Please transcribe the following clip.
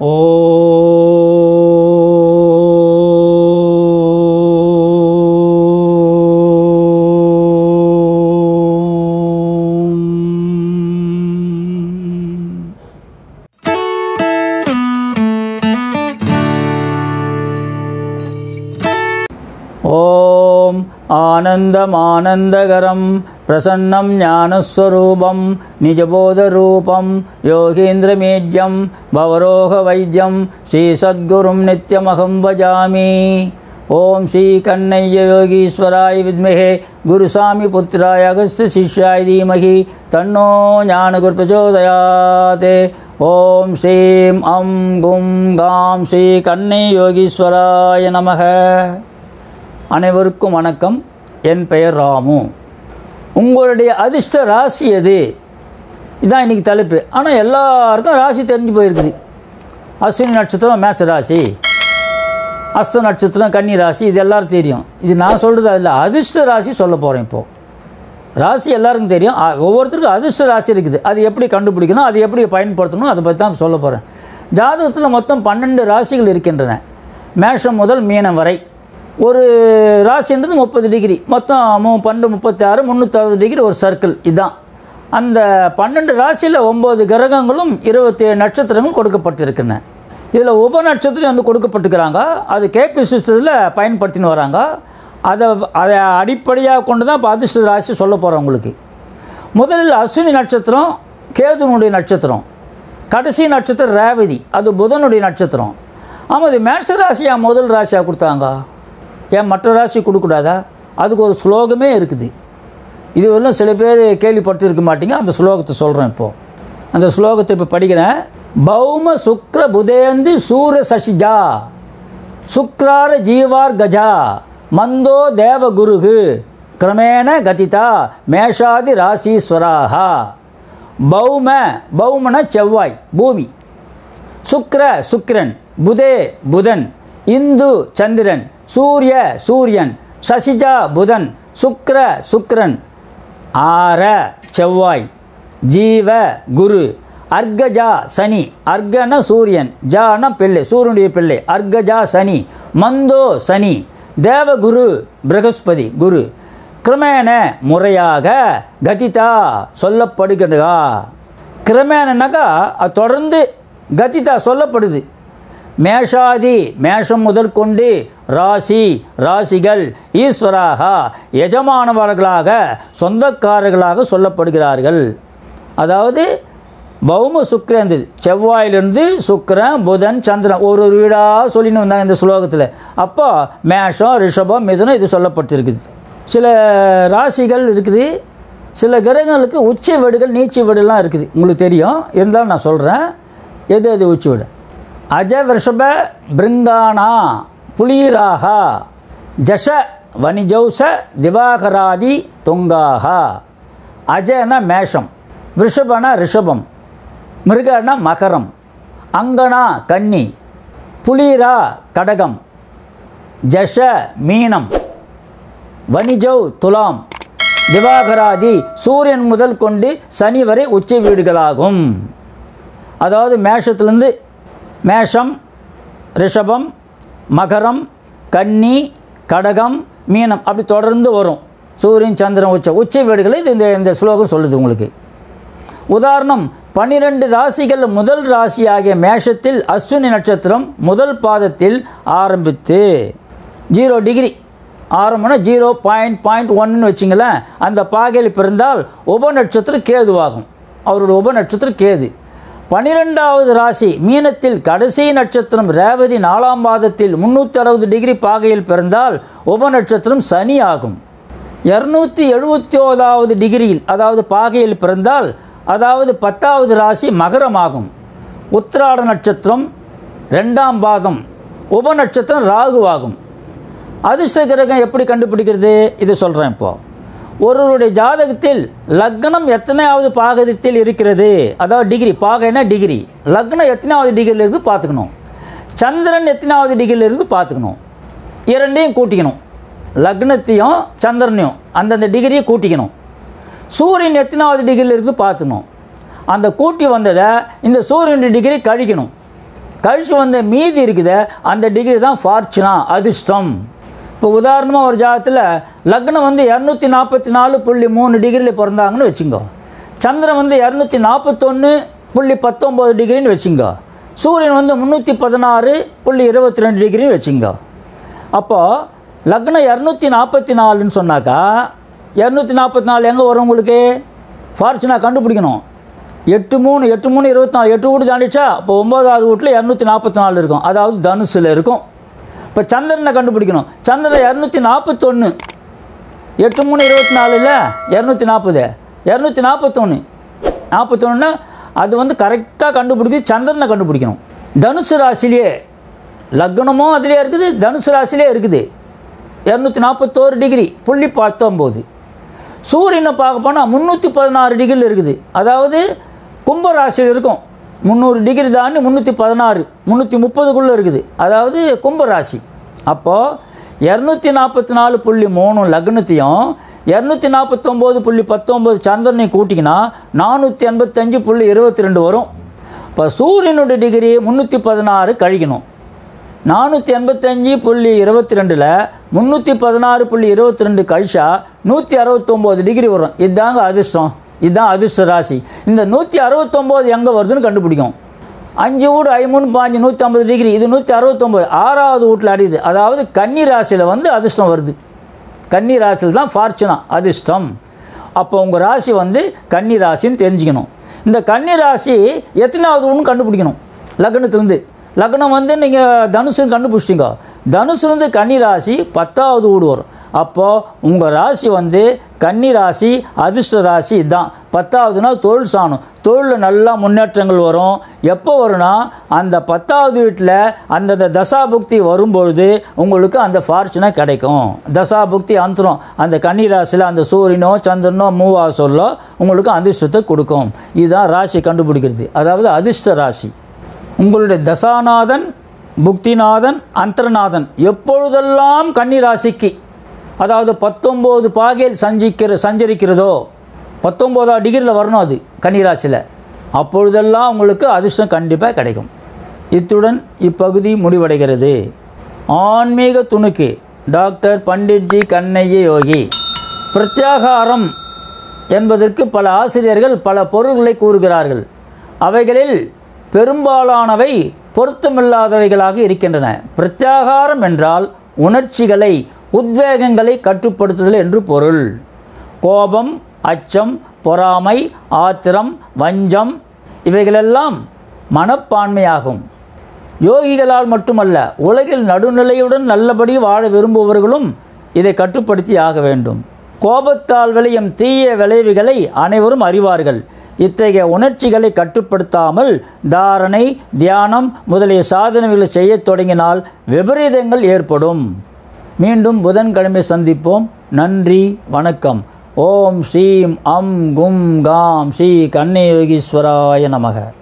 ஓம் ॐ आनन्दमानन्दकरं प्रसन्नं ज्ञानस्वरूपं निजबोधरूपं योगीन्द्रमेद्यं भवरोहवैद्यं श्रीसद्गुरुं नित्यमहं भजामि ॐ श्रीकण्णय्ययोगीश्वराय विद्महे गुरुसामिपुत्राय अगस्य शिष्याय धीमहि तन्नो ज्ञानगुरुप्रचोदयात् ॐ श्रीं अं गुं गां श्रीकण्णयोगीश्वराय नमः அனைவருக்கும் வணக்கம் என் பெயர் ராமு உங்களுடைய அதிர்ஷ்ட ராசி எது இதான் இன்றைக்கி தலைப்பு ஆனால் எல்லாருக்கும் ராசி தெரிஞ்சு போயிருக்குது அஸ்வினி நட்சத்திரம் மேச ராசி அஸ்த நட்சத்திரம் கன்னி ராசி இது எல்லாரும் தெரியும் இது நான் சொல்கிறது அதில் அதிர்ஷ்ட ராசி சொல்ல போகிறேன் இப்போது ராசி எல்லாருக்கும் தெரியும் அ- ஒவ்வொருத்தருக்கும் அதிர்ஷ்ட ராசி இருக்குது அது எப்படி கண்டுபிடிக்கணும் அது எப்படி பயன்படுத்தணும் அதை பற்றி தான் சொல்ல போகிறேன் ஜாதகத்தில் மொத்தம் பன்னெண்டு ராசிகள் இருக்கின்றன மேஷம் முதல் மீனம் வரை ஒரு ராசின்றது முப்பது டிகிரி மொத்தம் மூ பன்னெண்டு முப்பத்தி ஆறு முந்நூற்றறுபது டிகிரி ஒரு சர்க்கிள் இதுதான் அந்த பன்னெண்டு ராசியில் ஒம்பது கிரகங்களும் இருபத்தேழு நட்சத்திரங்களும் கொடுக்கப்பட்டிருக்கின்றன இதில் உப நட்சத்திரம் வந்து கொடுக்கப்பட்டிருக்கிறாங்க அது கேபி சிஸ்டத்தில் பயன்படுத்தின்னு வராங்க அதை அதை அடிப்படையாக கொண்டு தான் இப்போ அதிர்ஷ்ட ராசி சொல்ல போகிறோம் உங்களுக்கு முதலில் அஸ்வினி நட்சத்திரம் கேதுனுடைய நட்சத்திரம் கடைசி நட்சத்திரம் ரேவதி அது புதனுடைய நட்சத்திரம் ஆமாம் இது மேஷ ராசியா முதல் ராசியாக கொடுத்தாங்க ஏன் மற்ற ராசி கொடுக்கூடாதா அதுக்கு ஒரு ஸ்லோகமே இருக்குது இது வரலும் சில பேர் கேள்விப்பட்டிருக்க மாட்டீங்க அந்த ஸ்லோகத்தை சொல்கிறேன் இப்போது அந்த ஸ்லோகத்தை இப்போ படிக்கிறேன் பௌம சுக்ர புதேந்து சூர சசிஜா சுக்ரார ஜீவார் கஜா மந்தோ தேவ குருகு கிரமேண கதிதா மேஷாதி ராசீஸ்வராக பௌம பௌமன செவ்வாய் பூமி சுக்ர சுக்கிரன் புதே புதன் இந்து சந்திரன் சூரிய சூரியன் சசிஜா புதன் சுக்ர சுக்கிரன் ஆர செவ்வாய் ஜீவ குரு அர்கஜா சனி அர்கன சூரியன் ஜான பிள்ளை சூரியனுடைய பிள்ளை அர்கஜா சனி மந்தோ சனி தேவகுரு பிரகஸ்பதி குரு கிரமேண முறையாக கதிதா சொல்லப்படுகிறதா கிரமேணனாக்கா அது தொடர்ந்து கதிதா சொல்லப்படுது மேஷாதி மேஷம் முதற்கொண்டு ராசி ராசிகள் ஈஸ்வராக எஜமானவர்களாக சொந்தக்காரர்களாக சொல்லப்படுகிறார்கள் அதாவது பௌம சுக்கிரன் செவ்வாயிலிருந்து சுக்கிரன் புதன் சந்திரன் ஒரு ஒரு வீடாக சொல்லின்னு வந்தாங்க இந்த ஸ்லோகத்தில் அப்போ மேஷம் ரிஷபம் மிதுனம் இது சொல்லப்பட்டிருக்குது சில ராசிகள் இருக்குது சில கிரகங்களுக்கு உச்ச வீடுகள் நீச்ச வீடுலாம் இருக்குது உங்களுக்கு தெரியும் இருந்தாலும் நான் சொல்கிறேன் எது எது உச்ச வீடு அஜ விஷப பிருங்கானா புலீராக ஜஷ வணிஜௌச திவாகராதி தொங்காக அஜன மேஷம் விஷபன ரிஷபம் மிருகன மகரம் அங்கனா கன்னி புலீரா கடகம் ஜஷ மீனம் வணிஜௌ துலாம் திவாகராதி சூரியன் முதல் கொண்டு சனி வரை உச்ச வீடுகளாகும் அதாவது மேஷத்துலேருந்து மேஷம் ரிஷபம் மகரம் கன்னி கடகம் மீனம் அப்படி தொடர்ந்து வரும் சூரியன் சந்திரன் உச்ச உச்ச வீடுகளை இது இந்த இந்த ஸ்லோகம் சொல்லுது உங்களுக்கு உதாரணம் பன்னிரண்டு ராசிகள் முதல் ராசியாகிய மேஷத்தில் அஸ்வினி நட்சத்திரம் முதல் பாதத்தில் ஆரம்பித்து ஜீரோ டிகிரி ஆரம்பம்னா ஜீரோ பாயிண்ட் பாயிண்ட் ஒன்னு வச்சிங்களேன் அந்த பாகையில் பிறந்தால் உப நட்சத்திரம் கேதுவாகும் அவரோட உப நட்சத்திரம் கேது பன்னிரெண்டாவது ராசி மீனத்தில் கடைசி நட்சத்திரம் ரேவதி நாலாம் பாதத்தில் முந்நூற்றி அறுபது டிகிரி பாகையில் பிறந்தால் உப நட்சத்திரம் சனி ஆகும் இரநூத்தி எழுபத்தி ஓதாவது டிகிரியில் அதாவது பாகையில் பிறந்தால் அதாவது பத்தாவது ராசி மகரமாகும் உத்திராட நட்சத்திரம் ரெண்டாம் பாதம் உப நட்சத்திரம் ராகுவாகும் அதிர்ஷ்ட கிரகம் எப்படி கண்டுபிடிக்கிறது இது சொல்கிறேன் இப்போ ஒருவருடைய ஜாதகத்தில் லக்னம் எத்தனையாவது பாகத்தில் இருக்கிறது அதாவது டிகிரி பாகைனா டிகிரி லக்னம் எத்தனாவது டிகிரியில் இருந்து பார்த்துக்கணும் சந்திரன் எத்தனாவது டிகிரியில் இருந்து பார்த்துக்கணும் இரண்டையும் கூட்டிக்கணும் லக்னத்தையும் சந்திரனையும் அந்தந்த டிகிரியை கூட்டிக்கணும் சூரியன் எத்தனாவது டிகிரியில் இருந்து பார்த்துக்கணும் அந்த கூட்டி வந்ததை இந்த சூரியனுடைய டிகிரி கழிக்கணும் கழிச்சு வந்த மீதி இருக்குதே அந்த டிகிரி தான் ஃபார்ச்சுனா அதிர்ஷ்டம் இப்போ உதாரணமாக ஒரு ஜாதகத்தில் லக்னம் வந்து இரநூத்தி நாற்பத்தி நாலு புள்ளி மூணு டிகிரியில் பிறந்தாங்கன்னு வச்சுங்கோ சந்திரன் வந்து இரநூத்தி நாற்பத்தொன்று புள்ளி பத்தொம்போது டிகிரின்னு வச்சுங்கோ சூரியன் வந்து முந்நூற்றி பதினாறு புள்ளி இருபத்தி ரெண்டு டிகிரின்னு வச்சுங்கோ அப்போது லக்னம் இரநூத்தி நாற்பத்தி நாலுன்னு சொன்னாக்கா இரநூத்தி நாற்பத்தி நாலு எங்கே வரும் உங்களுக்கு ஃபார்ச்சுனா கண்டுபிடிக்கணும் எட்டு மூணு எட்டு மூணு இருபத்தி நாலு எட்டு வீடு தாண்டிச்சா அப்போ ஒம்பதாவது வீட்டில் இரநூத்தி நாற்பத்தி நாலு இருக்கும் அதாவது தனுசில் இருக்கும் இப்போ சந்திரனை கண்டுபிடிக்கணும் சந்திரன் இரநூத்தி நாற்பத்தொன்று எட்டு மூணு இருபத்தி நாலில் இரநூத்தி நாற்பது இரநூத்தி நாற்பத்தொன்று நாற்பத்தொன்னுனா அது வந்து கரெக்டாக கண்டுபிடிக்குது சந்திரனை கண்டுபிடிக்கணும் தனுசு ராசிலேயே லக்னமும் அதிலே இருக்குது தனுசு ராசிலே இருக்குது இரநூத்தி நாற்பத்தோரு டிகிரி புள்ளி பத்தொம்போது சூரியனை பார்க்க போனால் முந்நூற்றி பதினாறு டிகிரியில் இருக்குது அதாவது கும்ப ராசியில் இருக்கும் முந்நூறு டிகிரி தாண்டி முந்நூற்றி பதினாறு முந்நூற்றி முப்பதுக்குள்ளே இருக்குது அதாவது கும்ப ராசி அப்போது இரநூத்தி நாற்பத்தி நாலு புள்ளி மூணு லக்னத்தையும் இரநூத்தி நாற்பத்தொம்போது புள்ளி பத்தொம்போது சந்திரனையும் கூட்டிங்கன்னா நானூற்றி எண்பத்தஞ்சு புள்ளி இருபத்தி ரெண்டு வரும் இப்போ சூரியனுடைய டிகிரி முந்நூற்றி பதினாறு கழிக்கணும் நானூற்றி எண்பத்தஞ்சு புள்ளி இருபத்தி ரெண்டில் முந்நூற்றி பதினாறு புள்ளி இருபத்தி ரெண்டு கழிச்சா நூற்றி அறுபத்தொம்போது டிகிரி வரும் இதுதாங்க அதிர்ஷ்டம் இதுதான் அதிர்ஷ்ட ராசி இந்த நூற்றி அறுபத்தொம்போது எங்கே வருதுன்னு கண்டுபிடிக்கும் அஞ்சு வீடு ஐமூணு பாஞ்சு நூற்றி ஐம்பது டிகிரி இது நூற்றி அறுபத்தொம்போது ஆறாவது வீட்டில் அடியுது அதாவது கன்னி ராசியில் வந்து அதிர்ஷ்டம் வருது கன்னி ராசியில் தான் ஃபார்ச்சுனா அதிர்ஷ்டம் அப்போ உங்கள் ராசி வந்து கன்னி ராசின்னு தெரிஞ்சுக்கணும் இந்த கன்னி ராசி எத்தனாவது ஒன்று கண்டுபிடிக்கணும் லக்னத்துலேருந்து லக்னம் வந்து நீங்கள் தனுசுன்னு கண்டுபிடிச்சிட்டிங்க தனுசுலேருந்து கன்னி ராசி பத்தாவது வீடு வரும் அப்போது உங்கள் ராசி வந்து கன்னி ராசி அதிர்ஷ்ட ராசி இதுதான் பத்தாவதுனா தொழில் சாணும் தொழிலில் நல்லா முன்னேற்றங்கள் வரும் எப்போ வரும்னா அந்த பத்தாவது வீட்டில் அந்தந்த தசாபுக்தி வரும்பொழுது உங்களுக்கு அந்த ஃபார்ச்சுனா கிடைக்கும் தசாபுக்தி அந்தரம் அந்த கன்னி ராசியில் அந்த சூரியனோ சந்திரனோ மூவா சொல்லோ உங்களுக்கு அதிர்ஷ்டத்தை கொடுக்கும் இதுதான் ராசி கண்டுபிடிக்கிறது அதாவது அதிர்ஷ்ட ராசி உங்களுடைய தசாநாதன் புக்திநாதன் அந்தரநாதன் எப்பொழுதெல்லாம் கன்னி ராசிக்கு அதாவது பத்தொம்போது பாகையில் சஞ்சிக்கிற சஞ்சரிக்கிறதோ பத்தொம்போதாம் டிகிரியில் வரணும் அது கன்னிராசியில் அப்பொழுதெல்லாம் உங்களுக்கு அதிர்ஷ்டம் கண்டிப்பாக கிடைக்கும் இத்துடன் இப்பகுதி முடிவடைகிறது ஆன்மீக துணுக்கு டாக்டர் பண்டிட்ஜி கண்ணைய யோகி பிரத்யாகாரம் என்பதற்கு பல ஆசிரியர்கள் பல பொருள்களை கூறுகிறார்கள் அவைகளில் பெரும்பாலானவை பொருத்தமில்லாதவைகளாக இருக்கின்றன பிரத்யாகாரம் என்றால் உணர்ச்சிகளை உத்வேகங்களை கட்டுப்படுத்துதல் என்று பொருள் கோபம் அச்சம் பொறாமை ஆத்திரம் வஞ்சம் இவைகளெல்லாம் மனப்பான்மையாகும் யோகிகளால் மட்டுமல்ல உலகில் நடுநிலையுடன் நல்லபடி வாழ விரும்புபவர்களும் இதை கட்டுப்படுத்தி ஆக வேண்டும் கோபத்தால் விளையும் தீய விளைவுகளை அனைவரும் அறிவார்கள் இத்தகைய உணர்ச்சிகளை கட்டுப்படுத்தாமல் தாரணை தியானம் முதலிய சாதனைகளை செய்யத் தொடங்கினால் விபரீதங்கள் ஏற்படும் மீண்டும் புதன்கிழமை சந்திப்போம் நன்றி வணக்கம் ஓம் ஸ்ரீம் அம் கும் காம் ஸ்ரீ கண்ணயோகீஸ்வராய நமக